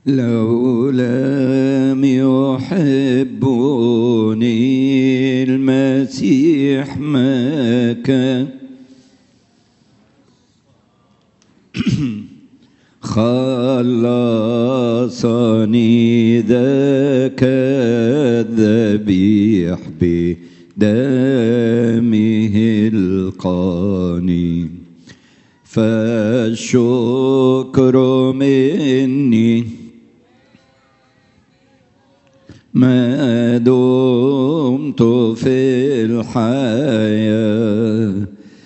لو لم يحبني المسيح ما كان خلصني ذاك الذبيح بدمه القاني فالشكر مني ما دمت في الحياة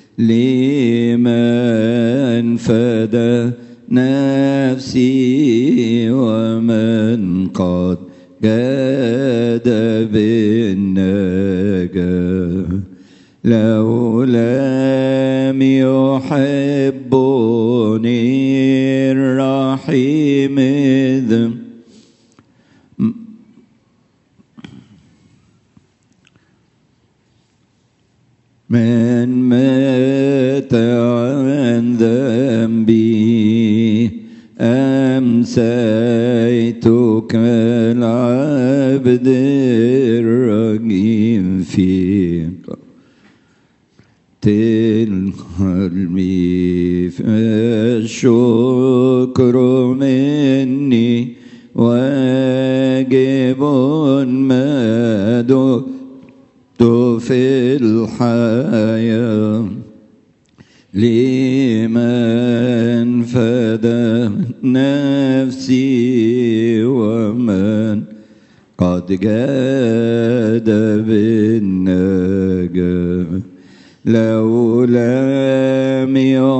لمن فدى نفسي ومن قد جاد بالنجاة لو لم يحبني الرحيم ذنب من مات عن ذنبي أمسيتك العبد الرجيم في قلبي فالشكر مني واجب ما دمت في الحياة لمن فدى نفسي ومن قد جاد بالنجاة لو لم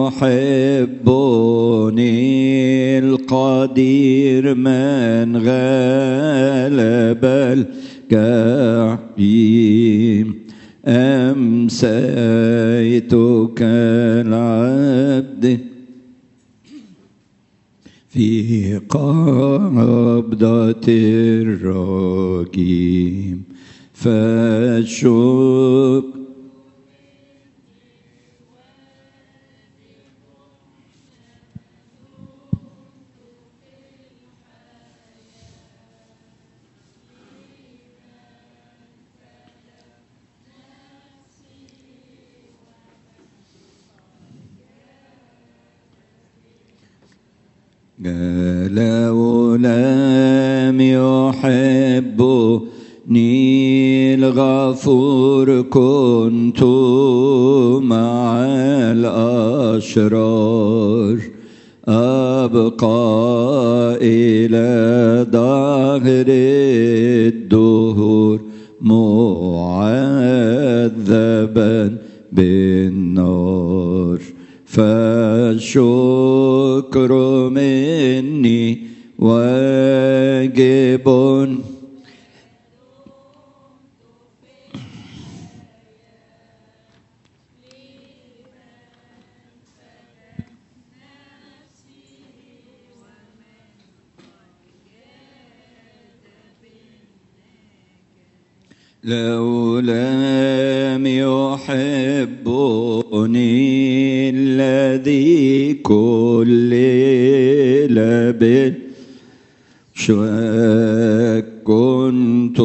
يحبني القدير من غلب الجحيم أمسيتك العبد في قبضة الرجيم فالشكر لو لم يحبني الغفور كنت مع الأشرار أبقى إلى ظهر الدهور معذبا بالنار فالشكر مني واجب لو لم يحبني الذي كل لبن شاك كنت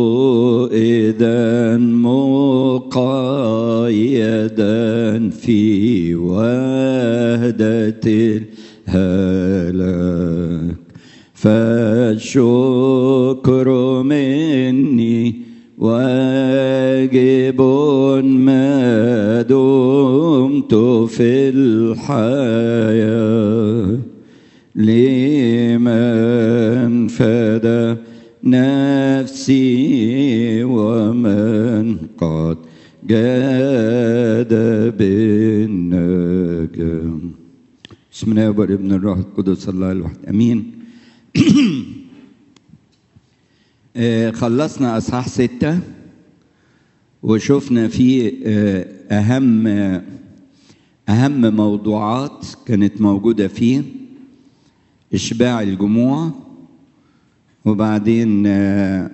إذا مقيدا في وهدة الهلاك فالشكر مني واجب ما دمت في الحياة لمن فدى نفسي ومن قد جاد بالنجاة بسم الله والابن الروح القدس الله الواحد امين آه، خلصنا اصحاح ستة وشفنا فيه آه، اهم اهم موضوعات كانت موجودة فيه اشباع الجموع وبعدين آه،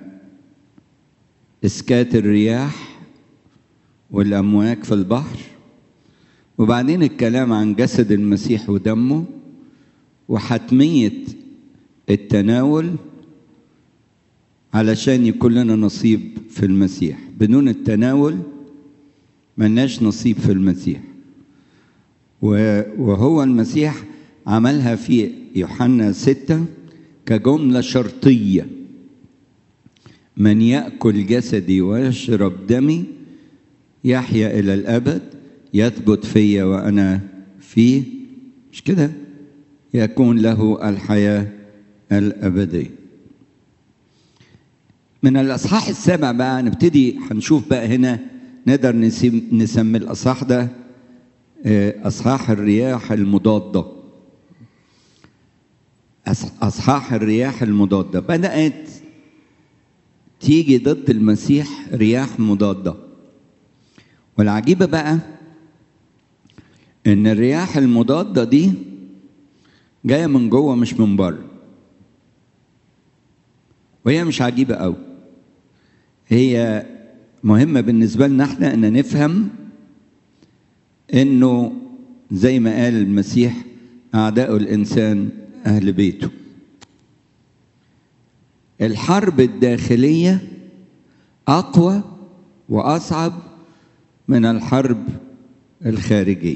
اسكات الرياح والامواج في البحر وبعدين الكلام عن جسد المسيح ودمه وحتميه التناول علشان يكون لنا نصيب في المسيح بدون التناول ملناش نصيب في المسيح وهو المسيح عملها في يوحنا ستة كجملة شرطية من يأكل جسدي ويشرب دمي يحيا إلى الأبد يثبت فيا وأنا فيه مش كده يكون له الحياة الأبدية من الأصحاح السابع بقى نبتدي هنشوف بقى هنا نقدر نسمي الأصحاح ده أصحاح الرياح المضادة أصحاح الرياح المضادة بدأت تيجي ضد المسيح رياح مضادة والعجيبة بقى إن الرياح المضادة دي جاية من جوه مش من بره وهي مش عجيبة أوي هي مهمة بالنسبة لنا احنا ان نفهم انه زي ما قال المسيح اعداء الانسان اهل بيته الحرب الداخلية اقوى واصعب من الحرب الخارجية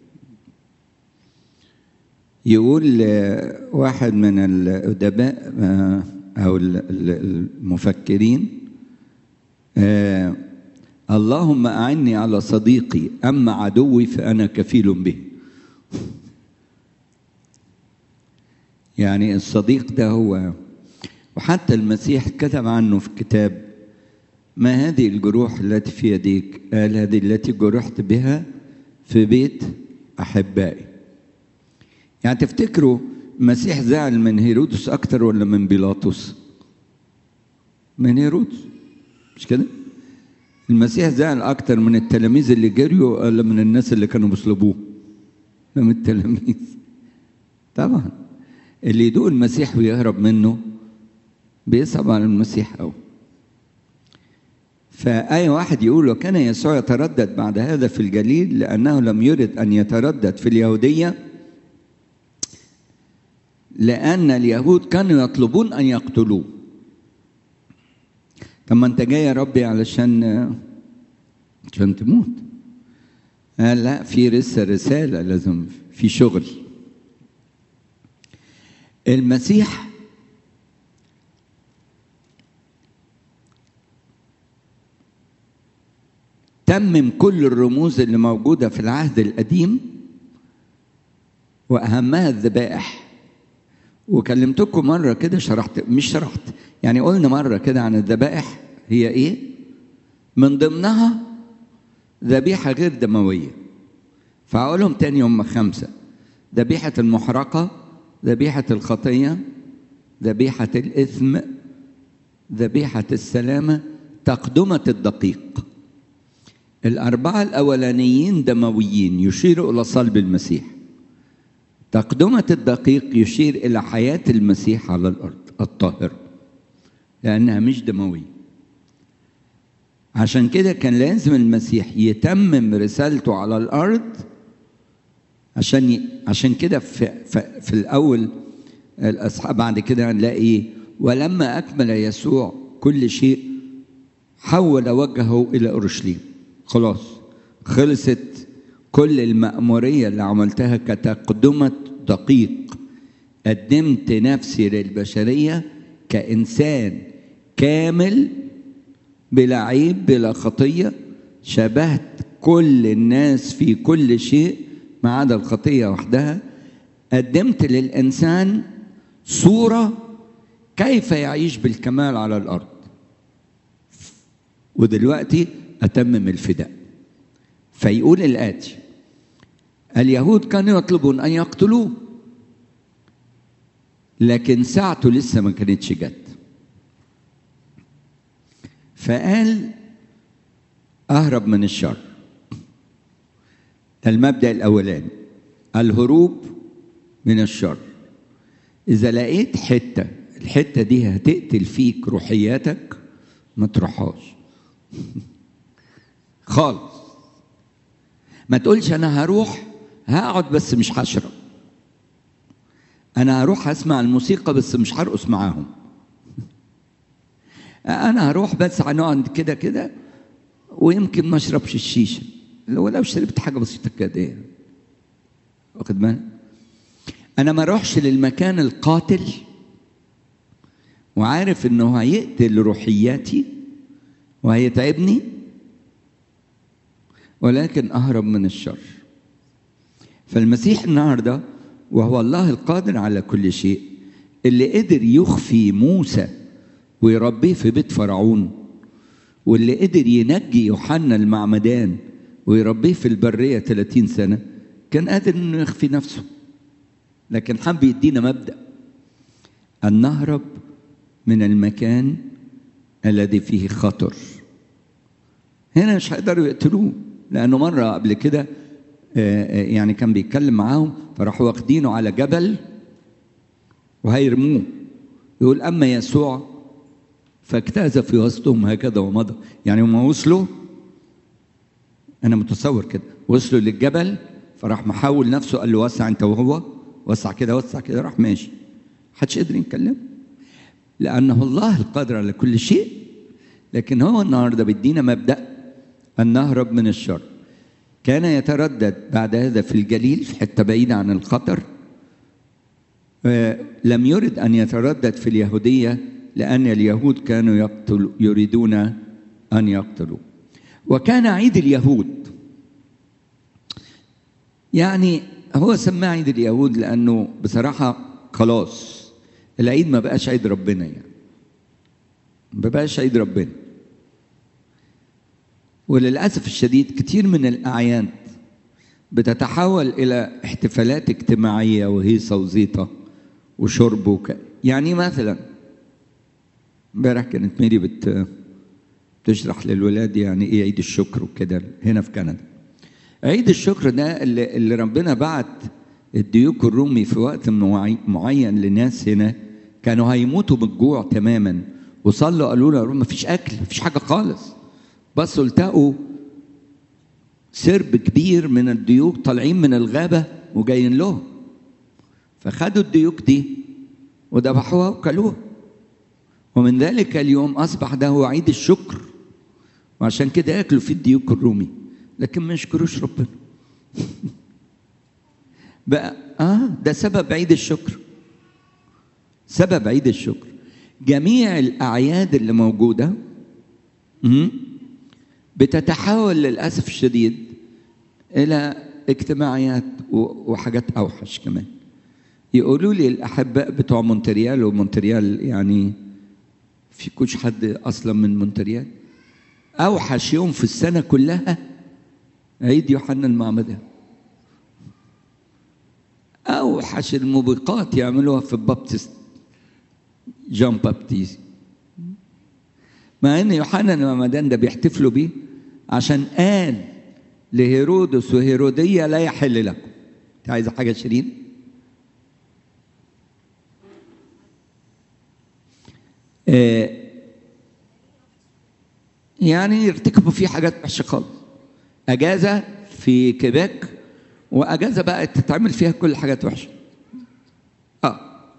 يقول واحد من الأدباء أو المفكرين آه اللهم أعني على صديقي أما عدوي فأنا كفيل به يعني الصديق ده هو وحتى المسيح كتب عنه في كتاب ما هذه الجروح التي في يديك قال هذه التي جرحت بها في بيت أحبائي يعني تفتكروا المسيح زعل من هيرودس أكتر ولا من بيلاطس من هيرودس مش كده المسيح زعل اكتر من التلاميذ اللي جريوا ولا من الناس اللي كانوا بيصلبوه من التلاميذ طبعا اللي يدوق المسيح ويهرب منه بيصعب على المسيح قوي فأي واحد يقول وكان يسوع يتردد بعد هذا في الجليل لأنه لم يرد أن يتردد في اليهودية لأن اليهود كانوا يطلبون أن يقتلوه طب ما انت جاي يا ربي علشان عشان تموت قال لا في لسه رساله لازم في شغل المسيح تمم كل الرموز اللي موجوده في العهد القديم واهمها الذبائح وكلمتكم مرة كده شرحت مش شرحت يعني قلنا مرة كده عن الذبائح هي إيه؟ من ضمنها ذبيحة غير دموية فأقولهم تاني هم خمسة ذبيحة المحرقة ذبيحة الخطية ذبيحة الإثم ذبيحة السلامة تقدمة الدقيق الأربعة الأولانيين دمويين يشيروا إلى صلب المسيح تقدمة الدقيق يشير إلى حياة المسيح على الأرض الطاهرة لأنها مش دموية عشان كده كان لازم المسيح يتمم رسالته على الأرض عشان ي... عشان كده في, في, في الأول الأصحاب بعد كده هنلاقي ولما أكمل يسوع كل شيء حول وجهه إلى أورشليم خلاص خلصت كل المأمورية اللي عملتها كتقدمة دقيق قدمت نفسي للبشرية كإنسان كامل بلا عيب بلا خطية شبهت كل الناس في كل شيء ما عدا الخطية وحدها قدمت للإنسان صورة كيف يعيش بالكمال على الأرض ودلوقتي أتمم الفداء فيقول الآتي اليهود كانوا يطلبون أن يقتلوه لكن ساعته لسه ما كانتش جت فقال أهرب من الشر المبدأ الأولاني الهروب من الشر إذا لقيت حتة الحتة دي هتقتل فيك روحياتك ما تروحهاش خالص ما تقولش أنا هروح هقعد بس مش هشرب انا هروح اسمع الموسيقى بس مش هرقص معاهم انا هروح بس هنقعد كده كده ويمكن ما اشربش الشيشه ولو شربت حاجه بسيطه كده يعني واخد بالك انا ما اروحش للمكان القاتل وعارف انه هيقتل روحياتي وهيتعبني ولكن اهرب من الشر فالمسيح النهارده وهو الله القادر على كل شيء اللي قدر يخفي موسى ويربيه في بيت فرعون واللي قدر ينجي يوحنا المعمدان ويربيه في البريه 30 سنه كان قادر انه يخفي نفسه لكن حب يدينا مبدا ان نهرب من المكان الذي فيه خطر هنا مش هيقدروا يقتلوه لانه مره قبل كده يعني كان بيتكلم معاهم فراحوا واخدينه على جبل وهيرموه يقول اما يسوع فاجتاز في وسطهم هكذا ومضى يعني هم وصلوا انا متصور كده وصلوا للجبل فراح محول نفسه قال له وسع انت وهو وسع كده وسع كده راح ماشي محدش قدر يتكلم لانه الله القادر على كل شيء لكن هو النهارده بيدينا مبدا ان نهرب من الشر كان يتردد بعد هذا في الجليل في حته بعيده عن الخطر لم يرد ان يتردد في اليهوديه لان اليهود كانوا يقتل يريدون ان يقتلوا وكان عيد اليهود يعني هو سماه عيد اليهود لانه بصراحه خلاص العيد ما بقاش عيد ربنا يعني ما بقاش عيد ربنا وللاسف الشديد كتير من الاعياد بتتحول الى احتفالات اجتماعيه وهيصه وزيطه وشرب وك... يعني مثلا امبارح كانت ميري بت بتشرح للولاد يعني ايه عيد الشكر وكده هنا في كندا عيد الشكر ده اللي, اللي ربنا بعت الديوك الرومي في وقت معين لناس هنا كانوا هيموتوا من الجوع تماما وصلوا قالوا له ما فيش اكل ما فيش حاجه خالص بصوا التقوا سرب كبير من الديوك طالعين من الغابه وجايين لهم فخدوا الديوك دي وذبحوها وكلوها ومن ذلك اليوم اصبح ده هو عيد الشكر وعشان كده ياكلوا فيه الديوك الرومي لكن ما يشكروش ربنا بقى اه ده سبب عيد الشكر سبب عيد الشكر جميع الاعياد اللي موجوده بتتحول للاسف الشديد الى اجتماعيات وحاجات اوحش كمان يقولوا لي الاحباء بتوع مونتريال ومونتريال يعني في كوش حد اصلا من مونتريال اوحش يوم في السنه كلها عيد يوحنا المعمدان اوحش الموبقات يعملوها في البابتست جون بابتيزي مع ان يوحنا المعمدان ده بيحتفلوا بيه عشان قال لهيرودس وهيرودية لا يحل لكم انت عايزه حاجه شيرين آه يعني يرتكبوا فيه حاجات وحشه خالص اجازه في كيباك واجازه بقت تتعمل فيها كل حاجات وحشه اه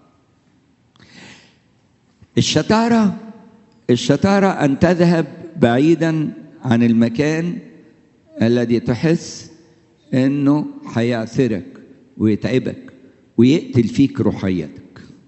الشطاره الشطاره ان تذهب بعيدا عن المكان الذي تحس انه هيعثرك ويتعبك ويقتل فيك روحيتك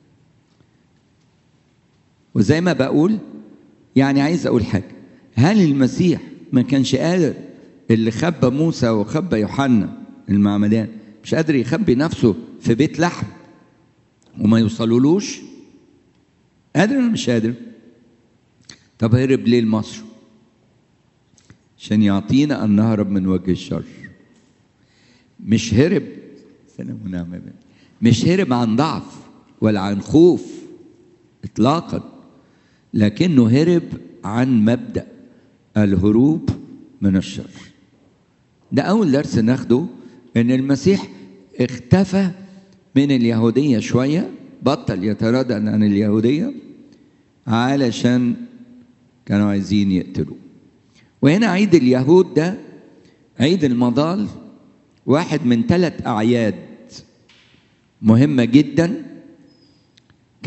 وزي ما بقول يعني عايز اقول حاجه هل المسيح ما كانش قادر اللي خبى موسى وخبى يوحنا المعمدان مش قادر يخبي نفسه في بيت لحم وما يوصلولوش قادر ولا مش قادر طب هرب ليه لمصر عشان يعطينا ان نهرب من وجه الشر مش هرب سلام ونعم مش هرب عن ضعف ولا عن خوف اطلاقا لكنه هرب عن مبدا الهروب من الشر ده اول درس ناخده ان المسيح اختفى من اليهوديه شويه بطل يتردد عن اليهوديه علشان كانوا عايزين يقتلوه وهنا عيد اليهود ده عيد المظال واحد من ثلاث أعياد مهمة جدا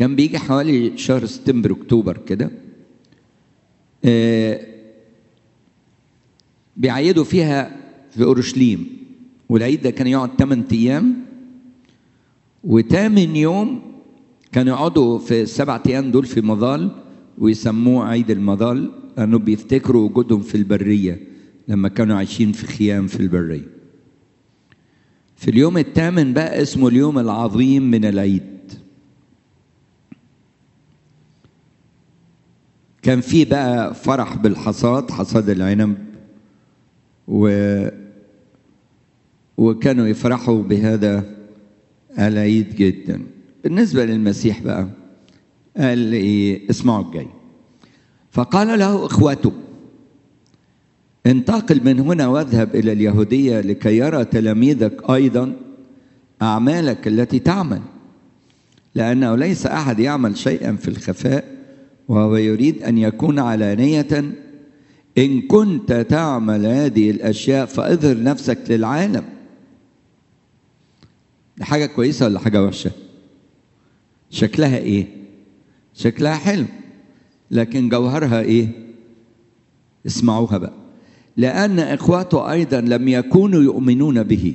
كان بيجي حوالي شهر سبتمبر اكتوبر كده آه بيعيدوا فيها في اورشليم والعيد ده كان يقعد 8 ايام وتامن يوم كانوا يقعدوا في السبع ايام دول في مظال ويسموه عيد المظال لانه بيفتكروا وجودهم في البريه لما كانوا عايشين في خيام في البريه. في اليوم الثامن بقى اسمه اليوم العظيم من العيد. كان في بقى فرح بالحصاد حصاد العنب و وكانوا يفرحوا بهذا العيد جدا بالنسبة للمسيح بقى قال إيه اسمعوا الجاي فقال له إخوته انتقل من هنا واذهب إلى اليهودية لكي يرى تلاميذك أيضا أعمالك التي تعمل لأنه ليس أحد يعمل شيئا في الخفاء وهو يريد أن يكون علانية إن كنت تعمل هذه الأشياء فاظهر نفسك للعالم دي حاجة كويسة ولا حاجة وحشة؟ شكلها إيه؟ شكلها حلو لكن جوهرها إيه؟ اسمعوها بقى لأن إخواته أيضا لم يكونوا يؤمنون به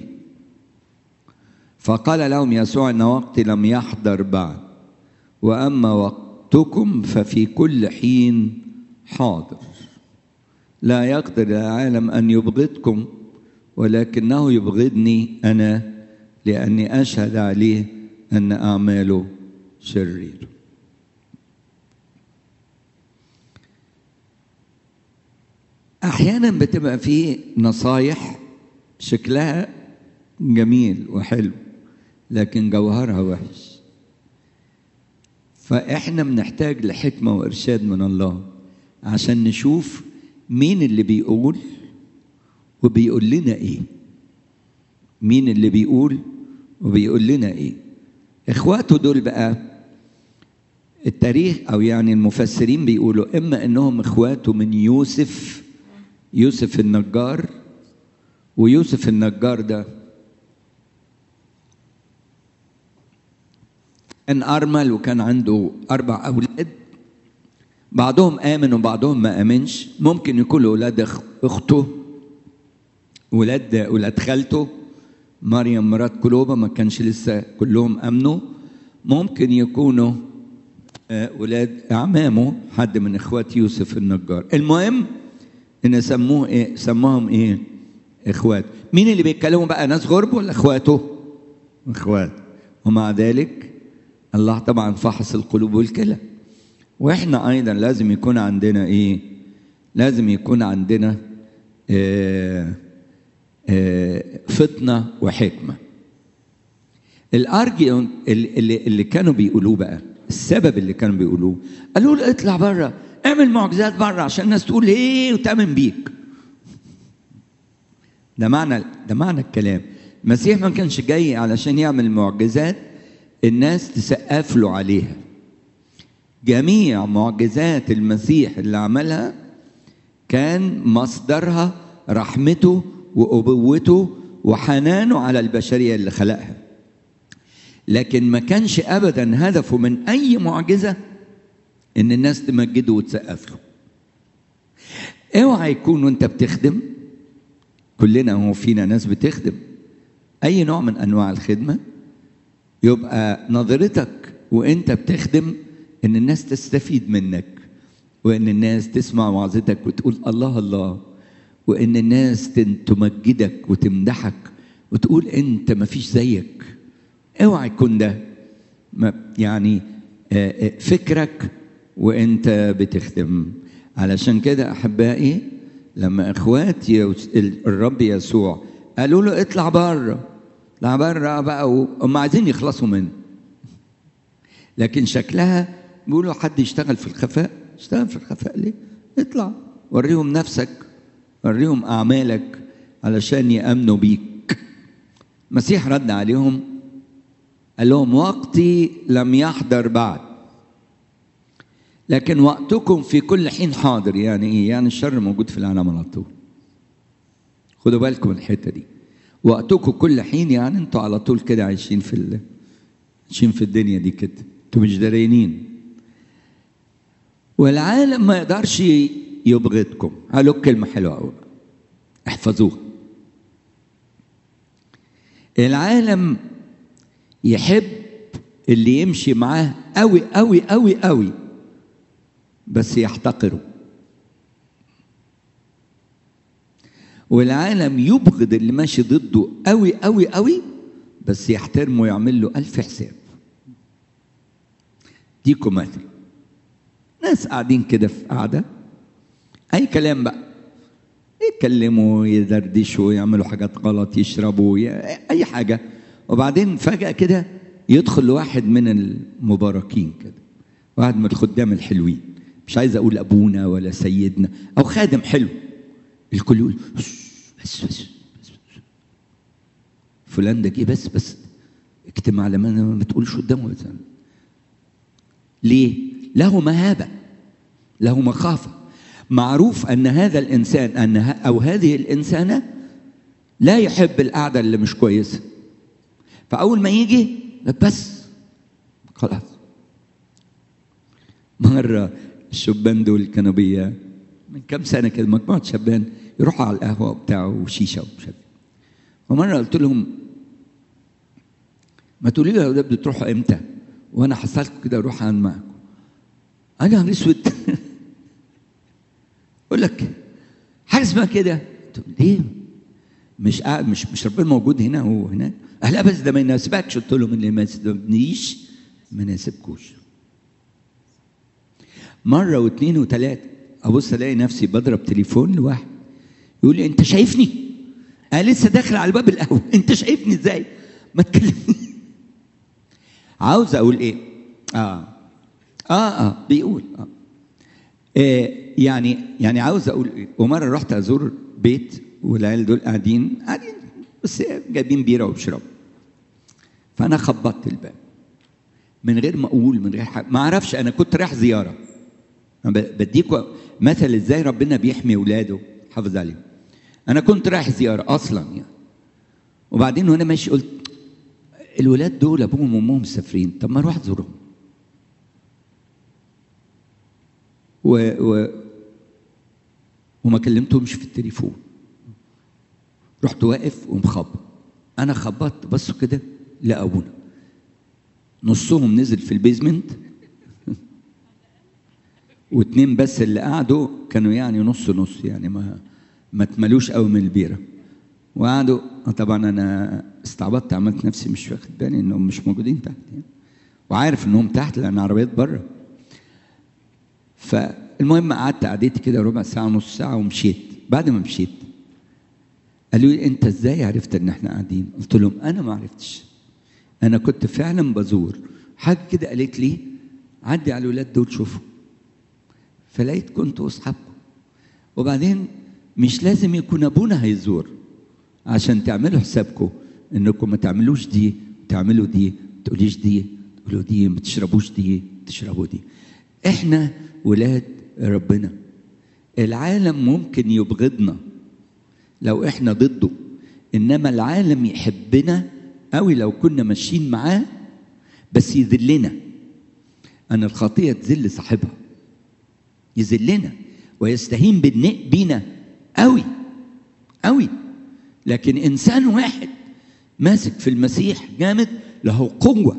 فقال لهم يسوع إن وقتي لم يحضر بعد وأما وقتكم ففي كل حين حاضر لا يقدر العالم أن يبغضكم ولكنه يبغضني أنا لأني أشهد عليه أن أعماله شرير أحيانا بتبقى في نصايح شكلها جميل وحلو لكن جوهرها وحش فإحنا بنحتاج لحكمة وإرشاد من الله عشان نشوف مين اللي بيقول وبيقول لنا إيه مين اللي بيقول وبيقول لنا ايه اخواته دول بقى التاريخ او يعني المفسرين بيقولوا اما انهم اخواته من يوسف يوسف النجار ويوسف النجار ده كان ارمل وكان عنده اربع اولاد بعضهم امن وبعضهم ما امنش ممكن يكون اولاد اخته ولاد ولاد خالته مريم مرات كلوبا ما كانش لسه كلهم امنوا ممكن يكونوا ولاد اعمامه حد من اخوات يوسف النجار المهم ان سموه ايه سموهم ايه اخوات مين اللي بيتكلموا بقى ناس غرب ولا اخواته اخوات ومع ذلك الله طبعا فحص القلوب والكلى واحنا ايضا لازم يكون عندنا ايه لازم يكون عندنا آه فطنه وحكمه الارجيون اللي, اللي كانوا بيقولوه بقى السبب اللي كانوا بيقولوه قالوا له اطلع بره اعمل معجزات بره عشان الناس تقول ايه وتامن بيك ده معنى ده معنى الكلام المسيح ما كانش جاي علشان يعمل معجزات الناس تسقف له عليها جميع معجزات المسيح اللي عملها كان مصدرها رحمته وأبوته وحنانه على البشرية اللي خلقها لكن ما كانش أبدا هدفه من أي معجزة إن الناس تمجده وتسقف له اوعى يكون وانت بتخدم كلنا هو فينا ناس بتخدم أي نوع من أنواع الخدمة يبقى نظرتك وانت بتخدم ان الناس تستفيد منك وان الناس تسمع وعظتك وتقول الله الله وان الناس تمجدك وتمدحك وتقول انت ما فيش زيك اوعى يكون ده يعني فكرك وانت بتخدم علشان كده احبائي لما اخوات الرب يسوع قالوا له اطلع بره اطلع بره بقى وهم عايزين يخلصوا منه لكن شكلها بيقولوا حد يشتغل في الخفاء اشتغل في الخفاء ليه اطلع وريهم نفسك وريهم أعمالك علشان يأمنوا بيك المسيح رد عليهم قال لهم وقتي لم يحضر بعد لكن وقتكم في كل حين حاضر يعني ايه يعني الشر موجود في العالم على طول خدوا بالكم من الحته دي وقتكم كل حين يعني انتوا على طول كده عايشين في ال... عايشين في الدنيا دي كده انتوا مش دارينين والعالم ما يقدرش يبغضكم قالوا كلمة حلوة قوي احفظوها العالم يحب اللي يمشي معاه قوي قوي قوي قوي بس يحتقره والعالم يبغض اللي ماشي ضده قوي قوي قوي بس يحترمه ويعمل له ألف حساب ديكم مثل ناس قاعدين كده في قعدة أي كلام بقى يتكلموا يدردشوا يعملوا حاجات غلط يشربوا ي... أي حاجة وبعدين فجأة كده يدخل واحد من المباركين كده واحد من الخدام الحلوين مش عايز أقول أبونا ولا سيدنا أو خادم حلو الكل يقول بس بس, بس, بس, بس. فلان ده جه بس بس اكتم على ما ما تقولش قدامه بس. ليه؟ له مهابة له مخافة معروف أن هذا الإنسان أن أو هذه الإنسانة لا يحب القعدة اللي مش كويسة فأول ما يجي بس خلاص مرة الشبان دول كانوا بيا من كام سنة كده مجموعة شبان يروحوا على القهوة بتاعه وشيشة ومش فمرة قلت لهم ما تقولي لي يا ولاد بتروحوا امتى؟ وانا حصلت كده اروح عن معكم. انا نهار اسود اقول لك حاجه اسمها كده ليه؟ مش قاعد مش مش ربنا موجود هنا هو هناك؟ قال لا بس ده ما يناسبكش قلت لهم اللي ما يناسبنيش ما يناسبكوش. مره واثنين وثلاثه ابص الاقي نفسي بضرب تليفون لواحد يقول لي انت شايفني؟ انا لسه داخل على باب القهوه انت شايفني ازاي؟ ما تكلمني عاوز اقول ايه؟ اه اه اه بيقول اه إيه يعني يعني عاوز اقول ايه؟ ومره رحت ازور بيت والعيال دول قاعدين قاعدين بس جايبين بيره وبيشربوا فانا خبطت الباب من غير ما اقول من غير حاجه ما اعرفش انا كنت رايح زياره بديكوا مثل ازاي ربنا بيحمي اولاده حافظ عليهم انا كنت رايح زياره اصلا يعني وبعدين وانا ماشي قلت الولاد دول ابوهم وامهم مسافرين طب ما اروح ازورهم و, و وما كلمتهمش في التليفون رحت واقف ومخبط انا خبطت بصوا كده لا ابونا نصهم نزل في البيزمنت واتنين بس اللي قعدوا كانوا يعني نص نص يعني ما ما اتملوش قوي من البيره وقعدوا طبعا انا استعبطت عملت نفسي مش واخد بالي انهم مش موجودين تحت يعني وعارف انهم تحت لان عربيات بره فالمهم قعدت قعدتي كده ربع ساعه نص ساعه ومشيت بعد ما مشيت قالوا لي انت ازاي عرفت ان احنا قاعدين قلت لهم انا ما عرفتش انا كنت فعلا بزور حاجه كده قالت لي عدي على الولاد دول شوفوا فلقيت كنت اصحابكم وبعدين مش لازم يكون ابونا هيزور عشان تعملوا حسابكم انكم ما تعملوش دي تعملوا دي تقوليش دي تقولوا دي ما تشربوش دي تشربوا دي احنا ولاد ربنا العالم ممكن يبغضنا لو احنا ضده انما العالم يحبنا قوي لو كنا ماشيين معاه بس يذلنا ان الخطيه تذل صاحبها يذلنا ويستهين بينا قوي قوي لكن انسان واحد ماسك في المسيح جامد له قوه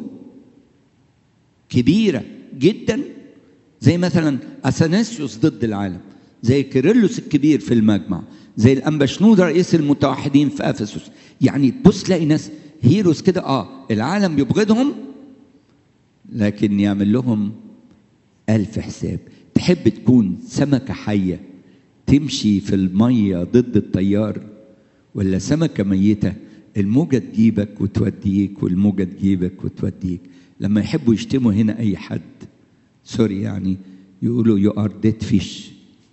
كبيره جدا زي مثلا اثناسيوس ضد العالم زي كيرلس الكبير في المجمع زي الانبشنود رئيس المتوحدين في افسس يعني تبص تلاقي ناس هيروز كده اه العالم يبغضهم لكن يعمل لهم ألف حساب تحب تكون سمكة حية تمشي في المية ضد التيار ولا سمكة ميتة الموجة تجيبك وتوديك والموجة تجيبك وتوديك لما يحبوا يشتموا هنا أي حد سوري يعني يقولوا يو ار ديد فيش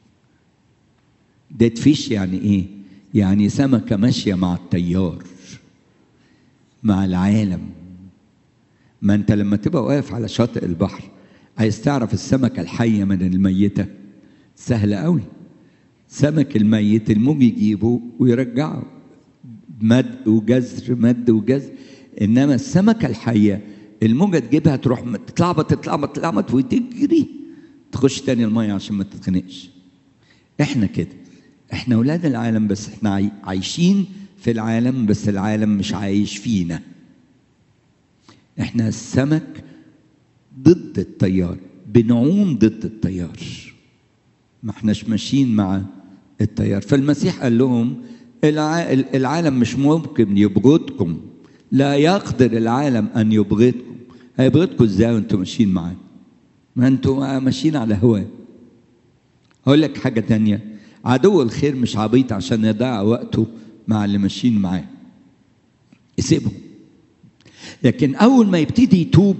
ديد فيش يعني ايه؟ يعني سمكة ماشية مع التيار مع العالم ما انت لما تبقى واقف على شاطئ البحر عايز تعرف السمكة الحية من الميتة سهلة قوي سمك الميت الموج يجيبه ويرجعه مد وجزر مد وجزر انما السمكة الحية الموجه تجيبها تروح تتلعبط تتلعبط تتلعبط وتجري تخش تاني الميه عشان ما تتخنقش احنا كده احنا اولاد العالم بس احنا عاي- عايشين في العالم بس العالم مش عايش فينا احنا السمك ضد التيار بنعوم ضد التيار ما احناش ماشيين مع التيار فالمسيح قال لهم الع- العالم مش ممكن يبغضكم لا يقدر العالم ان يبغضكم هيبغضكم ازاي وانتم ماشيين معاه ما انتوا ماشيين على هواه هقول لك حاجه تانية عدو الخير مش عبيط عشان يضيع وقته مع اللي ماشيين معاه يسيبهم لكن اول ما يبتدي يتوب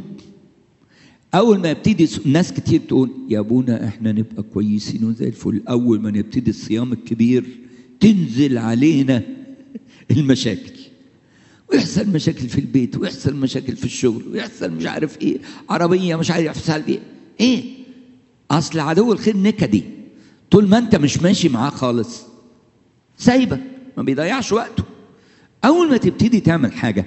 اول ما يبتدي س- ناس كتير تقول يا ابونا احنا نبقى كويسين وزي الفل اول ما نبتدي الصيام الكبير تنزل علينا المشاكل ويحصل مشاكل في البيت ويحصل مشاكل في الشغل ويحصل مش عارف ايه عربيه مش عارف يحصل ايه ايه اصل عدو الخير نكدي طول ما انت مش ماشي معاه خالص سايبك ما بيضيعش وقته اول ما تبتدي تعمل حاجه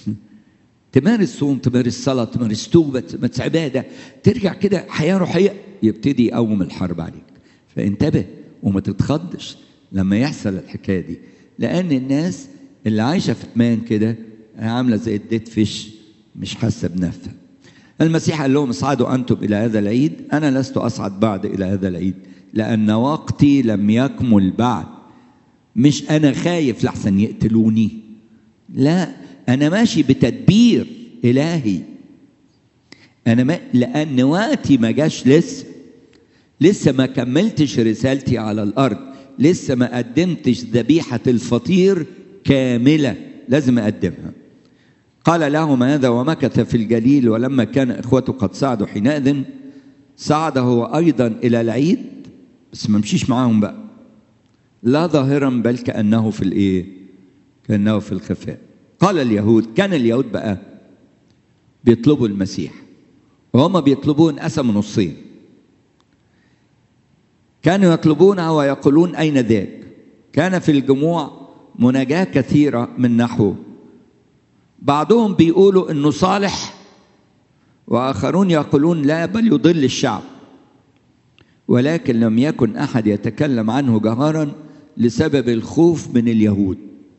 تمارس صوم تمارس صلاة تمارس توبة تمارس عبادة ترجع كده حياة روحية يبتدي يقوم الحرب عليك فانتبه وما تتخضش لما يحصل الحكاية دي لأن الناس اللي عايشة في أمان كده عاملة زي الديت فيش مش حاسة بنفسها المسيح قال لهم اصعدوا أنتم إلى هذا العيد أنا لست أصعد بعد إلى هذا العيد لأن وقتي لم يكمل بعد مش أنا خايف لحسن يقتلوني لا انا ماشي بتدبير الهي انا ما لان وقتي ما جاش لسه لسه ما كملتش رسالتي على الارض لسه ما قدمتش ذبيحه الفطير كامله لازم اقدمها قال لهم هذا ومكث في الجليل ولما كان اخوته قد صعدوا حينئذ صعد هو ايضا الى العيد بس ما مشيش معاهم بقى لا ظاهرا بل كانه في الايه كانه في الخفاء قال اليهود كان اليهود بقى بيطلبوا المسيح وهم بيطلبوه انقسموا نصين كانوا يطلبونه ويقولون اين ذاك كان في الجموع مناجاه كثيره من نحوه بعضهم بيقولوا انه صالح واخرون يقولون لا بل يضل الشعب ولكن لم يكن احد يتكلم عنه جهارا لسبب الخوف من اليهود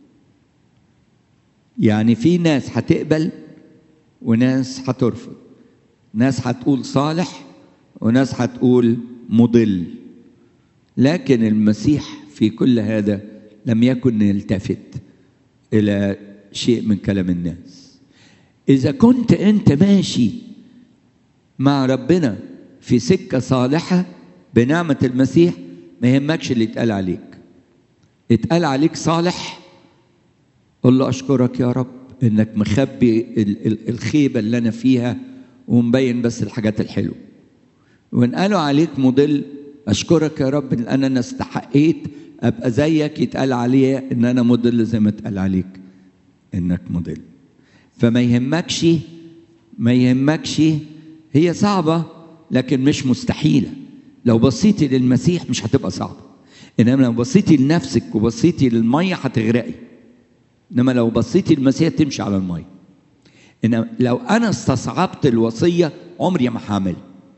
يعني في ناس هتقبل وناس هترفض ناس هتقول صالح وناس هتقول مضل لكن المسيح في كل هذا لم يكن يلتفت الى شيء من كلام الناس اذا كنت انت ماشي مع ربنا في سكه صالحه بنعمه المسيح ما يهمكش اللي اتقال عليك اتقال عليك صالح قل له اشكرك يا رب انك مخبي ال- ال- الخيبه اللي انا فيها ومبين بس الحاجات الحلوه وان قالوا عليك مضل اشكرك يا رب ان انا استحقيت ابقى زيك يتقال عليا ان انا مضل زي ما اتقال عليك انك مضل فما يهمكش ما يهمكش هي صعبه لكن مش مستحيله لو بصيتي للمسيح مش هتبقى صعبه انما لو بصيتي لنفسك وبصيتي للميه هتغرقي انما لو بصيتي للمسيح تمشي على الميه إنما لو انا استصعبت الوصيه عمري ما هعملها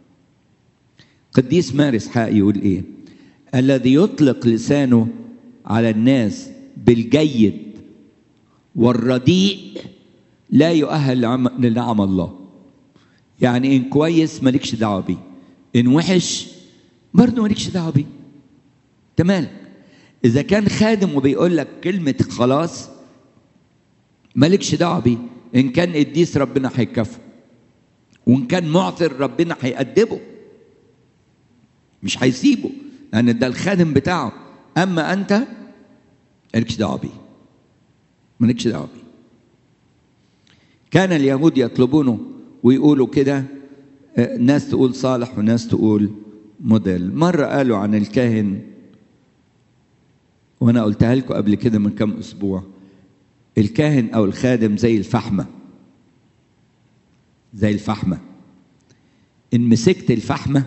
قديس مارس حق يقول ايه الذي يطلق لسانه على الناس بالجيد والرديء لا يؤهل لعم- لنعم الله يعني ان كويس مالكش دعوه بيه ان وحش برضه مالكش دعوه بيه انت مالك اذا كان خادم وبيقول لك كلمه خلاص مالكش دعوه بيه ان كان قديس ربنا هيكافئه وان كان معثر ربنا هيأدبه مش هيسيبه لان ده الخادم بتاعه اما انت مالكش دعوه بيه مالكش دعوه بيه كان اليهود يطلبونه ويقولوا كده آه، ناس تقول صالح وناس تقول مضل مرة قالوا عن الكاهن وأنا قلتها لكم قبل كده من كم أسبوع الكاهن أو الخادم زي الفحمة زي الفحمة إن مسكت الفحمة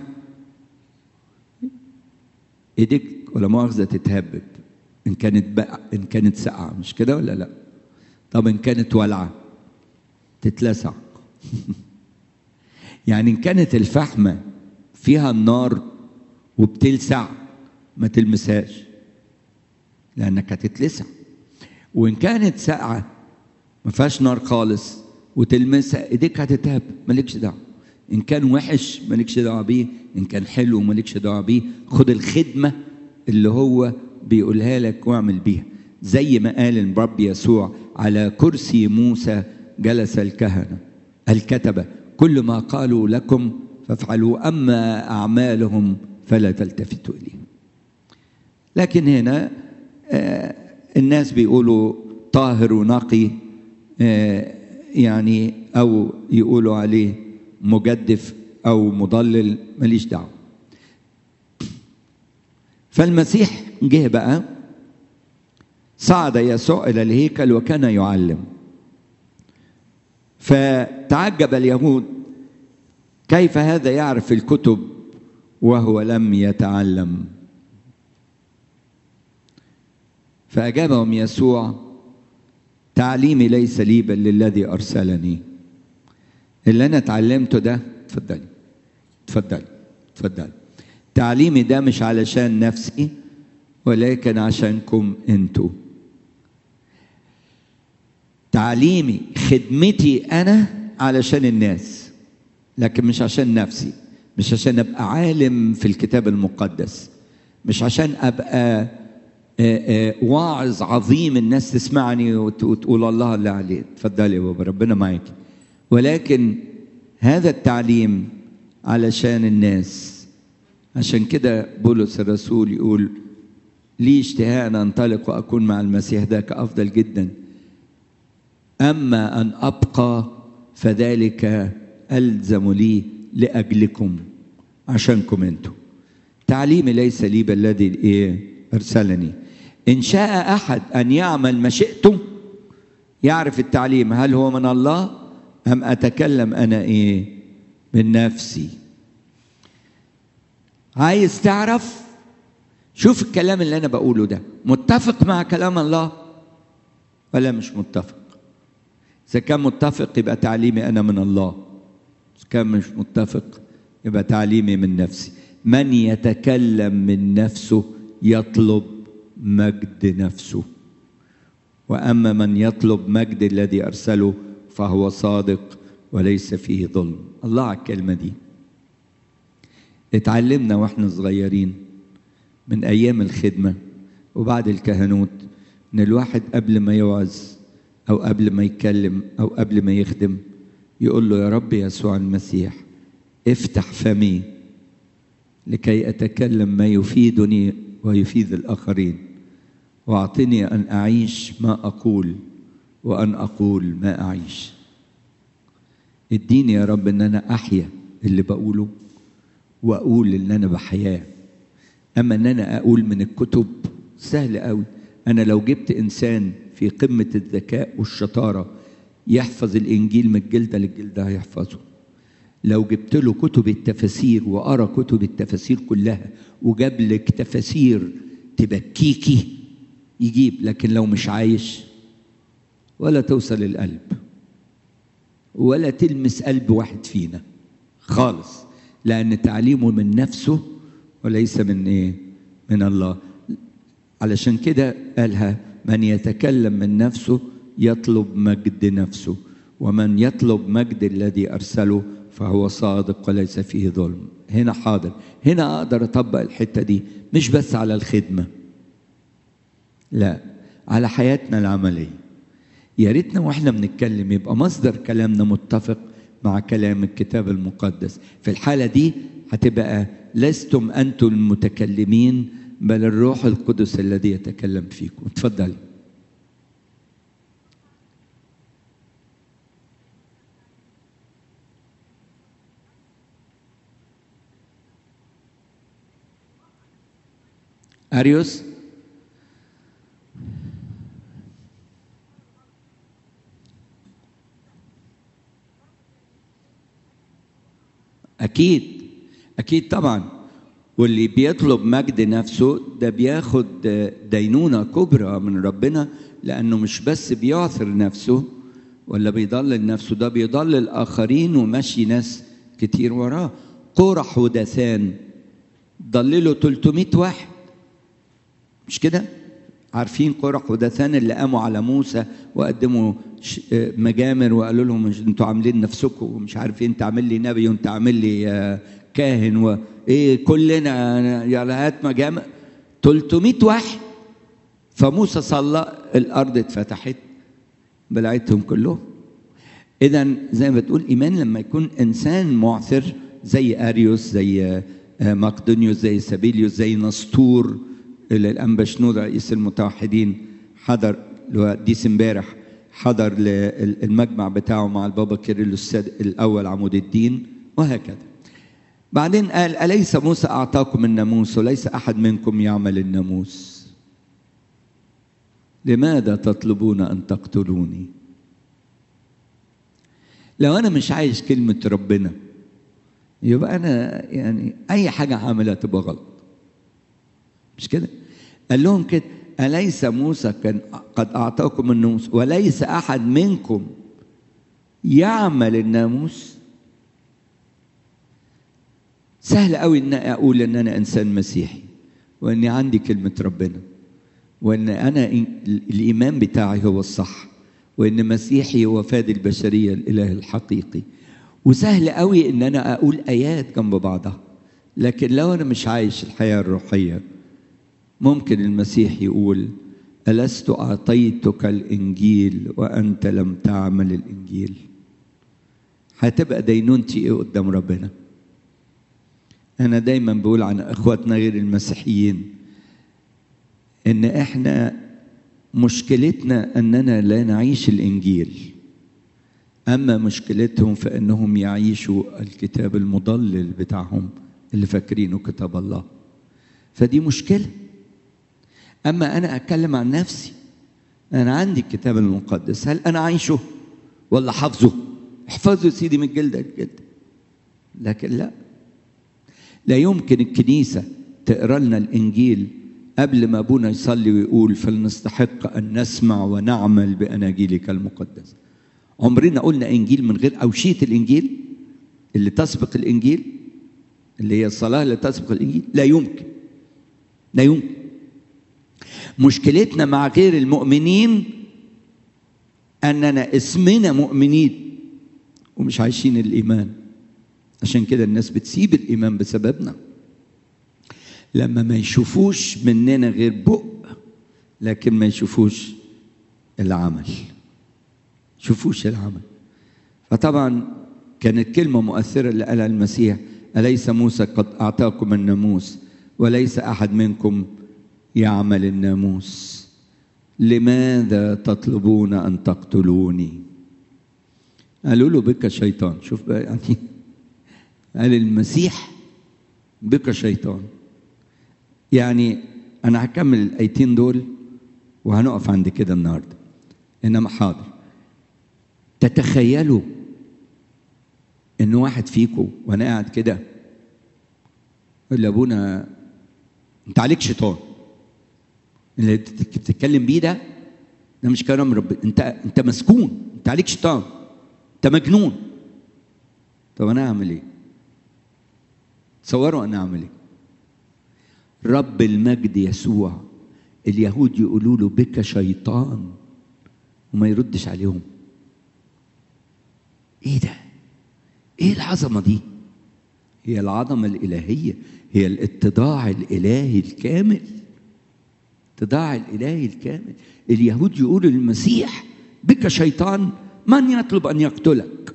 إيديك ولا مؤاخذة تتهبب إن كانت بقى إن كانت ساقعة مش كده ولا لأ؟ طب إن كانت والعة تتلسع يعني إن كانت الفحمة فيها النار وبتلسع ما تلمسهاش لأنك هتتلسع وإن كانت ساقعة ما فيهاش نار خالص وتلمسها ايديك هتتهب مالكش دعوه ان كان وحش مالكش دعوه بيه ان كان حلو مالكش دعوه بيه خد الخدمه اللي هو بيقولها لك واعمل بيها زي ما قال الرب يسوع على كرسي موسى جلس الكهنه الكتبه كل ما قالوا لكم فافعلوا اما اعمالهم فلا تلتفتوا اليها لكن هنا آه الناس بيقولوا طاهر ونقي آه يعني او يقولوا عليه مجدف او مضلل ماليش دعوه فالمسيح جه بقى صعد يسوع الى الهيكل وكان يعلم فتعجب اليهود كيف هذا يعرف الكتب وهو لم يتعلم فاجابهم يسوع تعليمي ليس لي بل للذي ارسلني اللي انا اتعلمته ده اتفضلي اتفضلي اتفضلي تعليمي ده مش علشان نفسي ولكن عشانكم انتوا تعليمي خدمتي انا علشان الناس لكن مش عشان نفسي مش عشان ابقى عالم في الكتاب المقدس مش عشان ابقى واعظ عظيم الناس تسمعني وتقول الله اللي عليه اتفضلي يا بابا ربنا معاك ولكن هذا التعليم علشان الناس عشان كده بولس الرسول يقول لي اشتهاء ان انطلق واكون مع المسيح ذاك افضل جدا اما ان ابقى فذلك الزم لي لاجلكم عشانكم انتم تعليمي ليس لي بل الذي ايه ارسلني ان شاء احد ان يعمل مشيئته يعرف التعليم هل هو من الله ام اتكلم انا ايه من نفسي عايز تعرف شوف الكلام اللي انا بقوله ده متفق مع كلام الله ولا مش متفق اذا كان متفق يبقى تعليمي انا من الله اذا كان مش متفق يبقى تعليمي من نفسي من يتكلم من نفسه يطلب مجد نفسه واما من يطلب مجد الذي ارسله فهو صادق وليس فيه ظلم الله على الكلمه دي اتعلمنا واحنا صغيرين من ايام الخدمه وبعد الكهنوت ان الواحد قبل ما يوعظ او قبل ما يتكلم او قبل ما يخدم يقول له يا رب يسوع المسيح افتح فمي لكي اتكلم ما يفيدني ويفيد الاخرين واعطني ان اعيش ما اقول وان اقول ما اعيش اديني يا رب ان انا احيا اللي بقوله واقول اللي انا بحياه اما ان انا اقول من الكتب سهل قوي انا لو جبت انسان في قمه الذكاء والشطاره يحفظ الانجيل من الجلده للجلده هيحفظه لو جبت له كتب التفاسير وقرا كتب التفاسير كلها وجاب لك تفاسير تبكيكي يجيب لكن لو مش عايش ولا توصل القلب ولا تلمس قلب واحد فينا خالص لأن تعليمه من نفسه وليس من إيه؟ من الله علشان كده قالها من يتكلم من نفسه يطلب مجد نفسه ومن يطلب مجد الذي أرسله فهو صادق وليس فيه ظلم هنا حاضر هنا أقدر أطبق الحتة دي مش بس على الخدمة لا على حياتنا العملية يا ريتنا واحنا بنتكلم يبقى مصدر كلامنا متفق مع كلام الكتاب المقدس في الحالة دي هتبقى لستم أنتم المتكلمين بل الروح القدس الذي يتكلم فيكم اتفضلي أريوس أكيد أكيد طبعا واللي بيطلب مجد نفسه ده بياخد دينونة كبرى من ربنا لأنه مش بس بيعثر نفسه ولا بيضلل نفسه ده بيضلل آخرين ومشي ناس كتير وراه قرح ودثان ضللوا 300 واحد مش كده عارفين قرح ودثان اللي قاموا على موسى وقدموا مجامر وقالوا لهم انتوا عاملين نفسكم ومش عارف انت عامل لي نبي وانت عامل لي كاهن وايه كلنا يا هات مجامر 300 واحد فموسى صلى الارض اتفتحت بلعتهم كلهم اذا زي ما بتقول ايمان لما يكون انسان معثر زي اريوس زي مقدونيوس زي سابيليوس زي نسطور اللي الانبا شنود رئيس المتوحدين حضر ديس امبارح حضر المجمع بتاعه مع البابا كيرلس الاول عمود الدين وهكذا بعدين قال اليس موسى اعطاكم الناموس وليس احد منكم يعمل الناموس لماذا تطلبون ان تقتلوني لو انا مش عايش كلمه ربنا يبقى انا يعني اي حاجه هعملها تبقى غلط مش كده قال لهم كده اليس موسى كان قد اعطاكم الناموس وليس احد منكم يعمل الناموس سهل قوي ان اقول ان انا انسان مسيحي واني عندي كلمه ربنا وان انا الايمان بتاعي هو الصح وان مسيحي هو فادي البشريه الاله الحقيقي وسهل قوي ان انا اقول ايات جنب بعضها لكن لو انا مش عايش الحياه الروحيه ممكن المسيح يقول ألست أعطيتك الإنجيل وأنت لم تعمل الإنجيل هتبقى دينونتي إيه قدام ربنا أنا دايما بقول عن إخواتنا غير المسيحيين إن إحنا مشكلتنا أننا لا نعيش الإنجيل أما مشكلتهم فإنهم يعيشوا الكتاب المضلل بتاعهم اللي فاكرينه كتاب الله فدي مشكله اما انا اتكلم عن نفسي انا عندي الكتاب المقدس هل انا عايشه ولا حافظه احفظه سيدي من جلدك جدا لكن لا لا يمكن الكنيسه تقرا لنا الانجيل قبل ما ابونا يصلي ويقول فلنستحق ان نسمع ونعمل باناجيلك المقدسه عمرنا قلنا انجيل من غير اوشيه الانجيل اللي تسبق الانجيل اللي هي الصلاه اللي تسبق الانجيل لا يمكن لا يمكن مشكلتنا مع غير المؤمنين اننا اسمنا مؤمنين ومش عايشين الايمان عشان كده الناس بتسيب الايمان بسببنا لما ما يشوفوش مننا غير بق لكن ما يشوفوش العمل يشوفوش العمل فطبعا كانت كلمة مؤثرة اللي قالها المسيح أليس موسى قد أعطاكم الناموس وليس أحد منكم يعمل الناموس لماذا تطلبون ان تقتلوني قالوا له بك شيطان شوف بقى يعني قال المسيح بك شيطان يعني انا هكمل الايتين دول وهنقف عند كده النهارده انما حاضر تتخيلوا ان واحد فيكم وانا قاعد كده يقول لابونا انت عليك شيطان اللي بتتكلم بيه ده ده مش كلام رب انت انت مسكون انت عليك شيطان انت مجنون طب انا اعمل ايه تصوروا انا اعمل ايه رب المجد يسوع اليهود يقولوا له بك شيطان وما يردش عليهم ايه ده ايه العظمه دي هي العظمه الالهيه هي الاتضاع الالهي الكامل اتضاع الالهي الكامل اليهود يقولوا للمسيح بك شيطان من يطلب ان يقتلك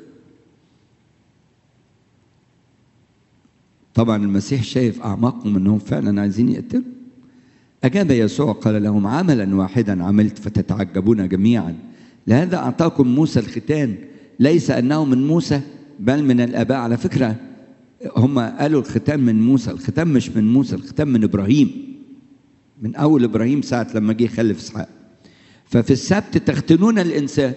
طبعا المسيح شايف اعماقهم انهم فعلا عايزين يقتلوا اجاب يسوع قال لهم عملا واحدا عملت فتتعجبون جميعا لهذا اعطاكم موسى الختان ليس انه من موسى بل من الاباء على فكره هم قالوا الختان من موسى الختان مش من موسى الختان من ابراهيم من اول ابراهيم ساعه لما جه يخلف اسحاق ففي السبت تختنون الانسان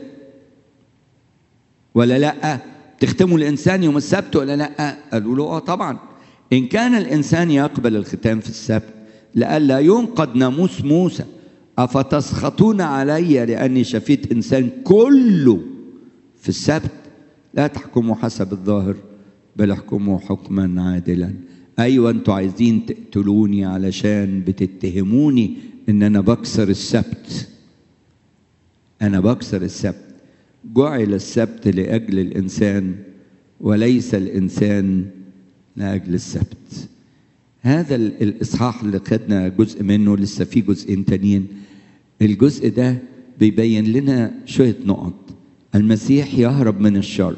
ولا لا تختموا الانسان يوم السبت ولا لا قالوا له اه طبعا ان كان الانسان يقبل الختان في السبت لئلا ينقض ناموس موسى افتسخطون علي لاني شفيت انسان كله في السبت لا تحكموا حسب الظاهر بل احكموا حكما عادلا ايوه انتوا عايزين تقتلوني علشان بتتهموني ان انا بكسر السبت انا بكسر السبت جعل السبت لاجل الانسان وليس الانسان لاجل السبت هذا الاصحاح اللي خدنا جزء منه لسه في جزئين تانيين الجزء ده بيبين لنا شويه نقط المسيح يهرب من الشر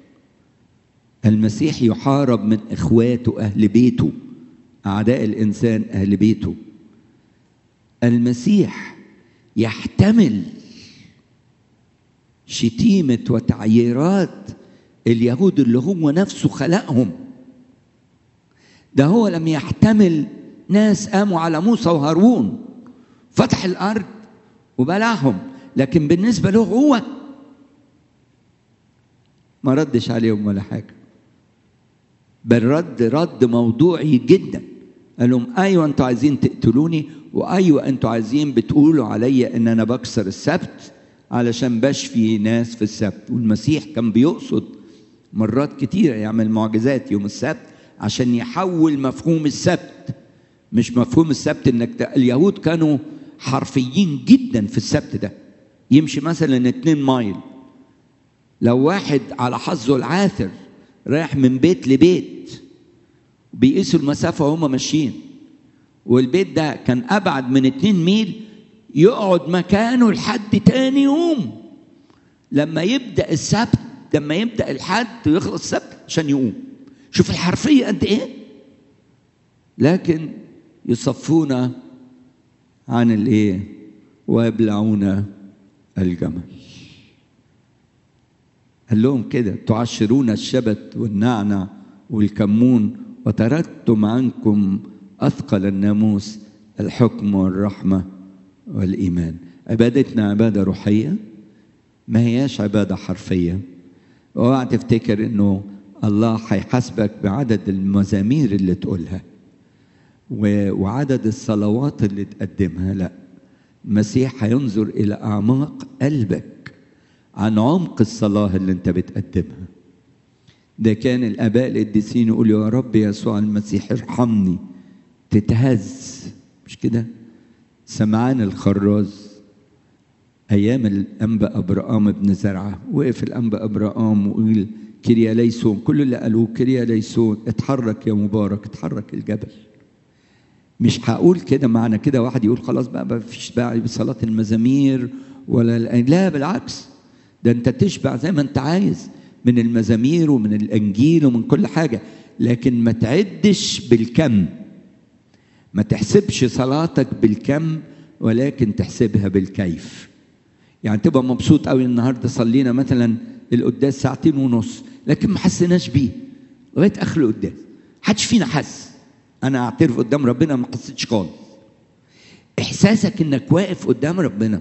المسيح يحارب من اخواته اهل بيته اعداء الانسان اهل بيته المسيح يحتمل شتيمه وتعييرات اليهود اللي هو نفسه خلقهم ده هو لم يحتمل ناس قاموا على موسى وهارون فتح الارض وبلعهم لكن بالنسبه له هو ما ردش عليهم ولا حاجه بل رد رد موضوعي جدا قال لهم ايوه انتوا عايزين تقتلوني وايوه انتوا عايزين بتقولوا عليا ان انا بكسر السبت علشان بشفي ناس في السبت والمسيح كان بيقصد مرات كتيرة يعمل معجزات يوم السبت عشان يحول مفهوم السبت مش مفهوم السبت انك اليهود كانوا حرفيين جدا في السبت ده يمشي مثلا اتنين مايل لو واحد على حظه العاثر رايح من بيت لبيت بيقيسوا المسافة وهم ماشيين والبيت ده كان أبعد من اتنين ميل يقعد مكانه لحد تاني يوم لما يبدأ السبت لما يبدأ الحد ويخلص السبت عشان يقوم شوف الحرفية قد إيه لكن يصفون عن الإيه ويبلعون الجمل قال لهم كده تعشرون الشبت والنعنع والكمون وتركتم عنكم أثقل الناموس الحكم والرحمة والإيمان عبادتنا عبادة روحية ما هياش عبادة حرفية اوعى تفتكر انه الله هيحاسبك بعدد المزامير اللي تقولها وعدد الصلوات اللي تقدمها لا المسيح هينظر الى اعماق قلبك عن عمق الصلاه اللي انت بتقدمها ده كان الاباء القديسين يقولوا يا رب يسوع المسيح ارحمني تتهز مش كده سمعان الخراز ايام الانبا ابرام بن زرعه وقف الانبا ابرام وقال كريا ليسون كل اللي قالوه كريا ليسون اتحرك يا مبارك اتحرك الجبل مش هقول كده معنى كده واحد يقول خلاص بقى ما فيش داعي بصلاه المزامير ولا لا بالعكس ده انت تشبع زي ما انت عايز من المزامير ومن الانجيل ومن كل حاجه لكن ما تعدش بالكم ما تحسبش صلاتك بالكم ولكن تحسبها بالكيف يعني تبقى مبسوط قوي النهارده صلينا مثلا القداس ساعتين ونص لكن ما حسيناش بيه لغايه اخر القداس حدش فينا حس انا اعترف قدام ربنا ما حسيتش خالص احساسك انك واقف قدام ربنا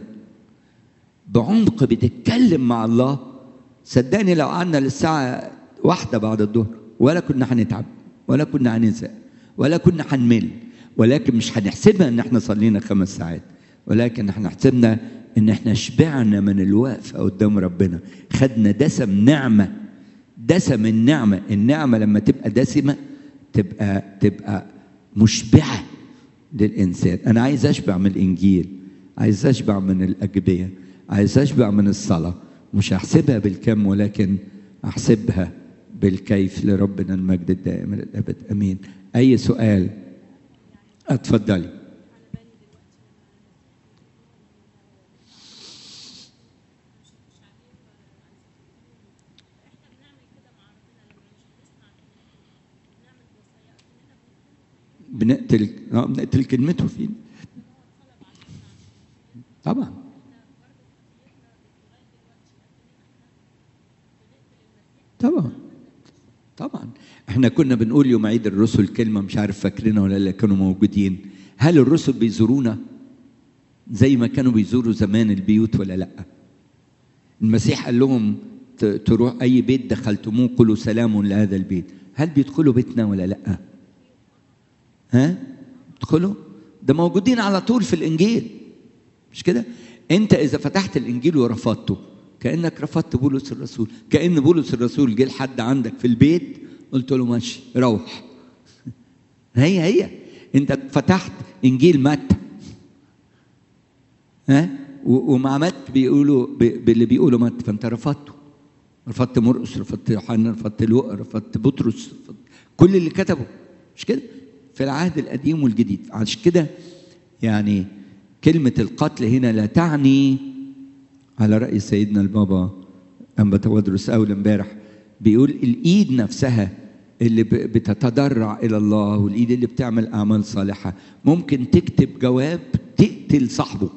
بعمق بتتكلم مع الله صدقني لو قعدنا للساعه واحدة بعد الظهر ولا كنا هنتعب ولا كنا هنزهق ولا كنا هنمل ولكن مش هنحسبها ان احنا صلينا خمس ساعات ولكن احنا حسبنا ان احنا شبعنا من الوقفه قدام ربنا خدنا دسم نعمه دسم النعمه النعمه لما تبقى دسمه تبقى تبقى مشبعه للانسان انا عايز اشبع من الانجيل عايز اشبع من الاجبيه عايز اشبع من الصلاه مش هحسبها بالكم ولكن احسبها بالكيف لربنا المجد الدائم للابد امين اي سؤال اتفضلي بنقتل اه بنقتل كلمته فينا طبعا طبعا طبعا احنا كنا بنقول يوم عيد الرسل كلمه مش عارف فاكرينها ولا لا كانوا موجودين هل الرسل بيزورونا زي ما كانوا بيزوروا زمان البيوت ولا لا المسيح قال لهم تروح اي بيت دخلتموه قولوا سلام لهذا البيت هل بيدخلوا بيتنا ولا لا ها ادخلوا ده موجودين على طول في الانجيل مش كده انت اذا فتحت الانجيل ورفضته كانك رفضت بولس الرسول كان بولس الرسول جه لحد عندك في البيت قلت له ماشي روح هي هي انت فتحت انجيل متى ها ومع متى بيقولوا باللي بيقولوا متى فانت رفضته رفضت مرقس رفضت يوحنا رفضت لوقا رفضت بطرس رفضت كل اللي كتبوا مش كده في العهد القديم والجديد عشان كده يعني كلمة القتل هنا لا تعني على رأي سيدنا البابا أما تودرس أول امبارح بيقول الإيد نفسها اللي بتتضرع إلى الله والإيد اللي بتعمل أعمال صالحة ممكن تكتب جواب تقتل صاحبه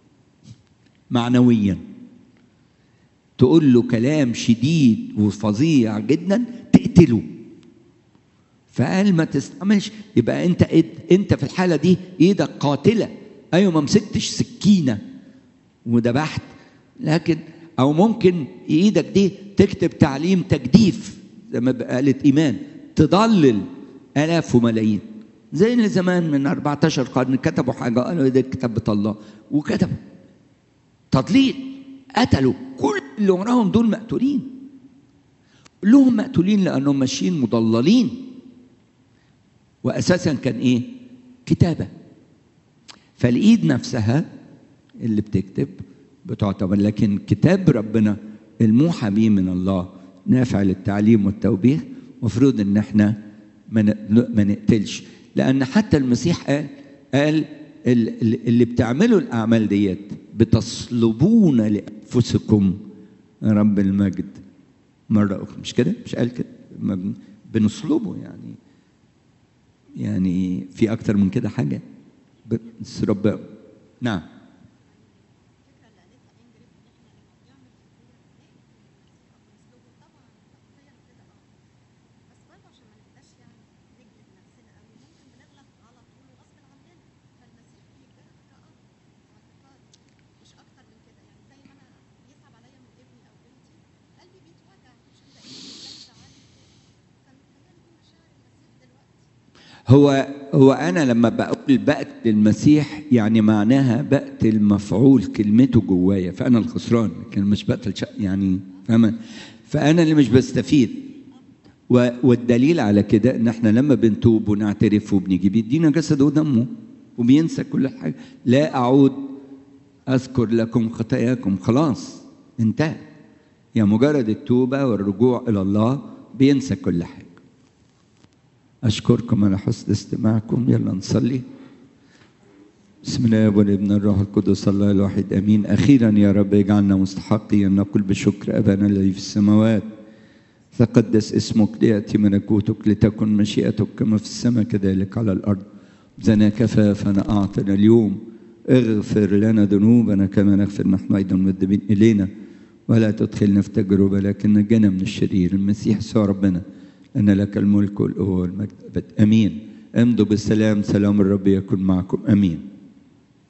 معنويا تقول له كلام شديد وفظيع جدا تقتله فقال ما تستعملش يبقى انت انت في الحاله دي ايدك قاتله ايوه ما مسكتش سكينه وذبحت لكن او ممكن ايدك دي تكتب تعليم تجديف زي ما قالت ايمان تضلل الاف وملايين زي اللي زمان من 14 قرن كتبوا حاجه قالوا ده كتابة الله وكتبوا تضليل قتلوا كل اللي وراهم دول مقتولين كلهم مقتولين لانهم ماشيين مضللين واساسا كان ايه كتابه فالايد نفسها اللي بتكتب بتعتبر لكن كتاب ربنا الموحى به من الله نافع للتعليم والتوبيخ مفروض ان احنا ما نقتلش لان حتى المسيح قال قال اللي بتعملوا الاعمال ديت بتصلبون لانفسكم رب المجد مره اخرى مش كده مش قال كده بنصلبه يعني يعني في اكتر من كده حاجه بس رب نعم هو هو انا لما بقول بقتل المسيح يعني معناها بقتل مفعول كلمته جوايا فانا الخسران لكن مش بقتل يعني فاهم فانا اللي مش بستفيد والدليل على كده ان احنا لما بنتوب ونعترف وبنيجي بيدينا جسده ودمه وبينسى كل حاجه لا اعود اذكر لكم خطاياكم خلاص انتهى يعني مجرد التوبه والرجوع الى الله بينسى كل حاجه أشكركم على حسن استماعكم يلا نصلي بسم الله والابن الروح القدس الله الواحد امين اخيرا يا رب اجعلنا مستحقين ان نقول بشكر ابانا الذي في السماوات تقدس اسمك لياتي ملكوتك لتكن مشيئتك كما في السماء كذلك على الارض زنا كفافنا اعطنا اليوم اغفر لنا ذنوبنا كما نغفر نحن ايضا مذنبين الينا ولا تدخلنا في تجربه لكن نجنا من الشرير المسيح سوى ربنا أن لك الملك والقوة والمجد أمين امضوا بالسلام سلام الرب يكن معكم أمين